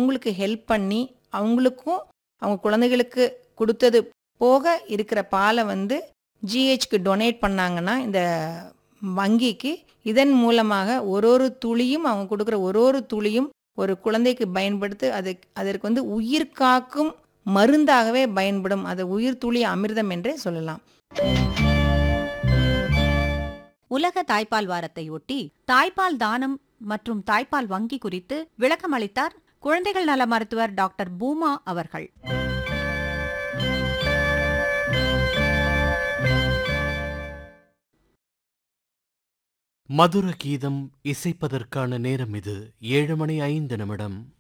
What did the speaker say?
அவங்களுக்கு ஹெல்ப் பண்ணி அவங்களுக்கும் அவங்க குழந்தைகளுக்கு கொடுத்தது போக இருக்கிற பாலை வந்து ஜிஹெச்க்கு டொனேட் பண்ணாங்கன்னா இந்த வங்கிக்கு இதன் மூலமாக ஒரு ஒரு துளியும் அவங்க கொடுக்குற ஒரு ஒரு துளியும் ஒரு குழந்தைக்கு பயன்படுத்து அது அதற்கு வந்து உயிர் காக்கும் மருந்தாகவே பயன்படும் அது உயிர் துளி அமிர்தம் என்றே சொல்லலாம் உலக தாய்ப்பால் வாரத்தை ஒட்டி தாய்ப்பால் தானம் மற்றும் தாய்ப்பால் வங்கி குறித்து விளக்கம் அளித்தார் குழந்தைகள் நல மருத்துவர் டாக்டர் பூமா அவர்கள் மதுர கீதம் இசைப்பதற்கான நேரம் இது ஏழு மணி ஐந்து நிமிடம்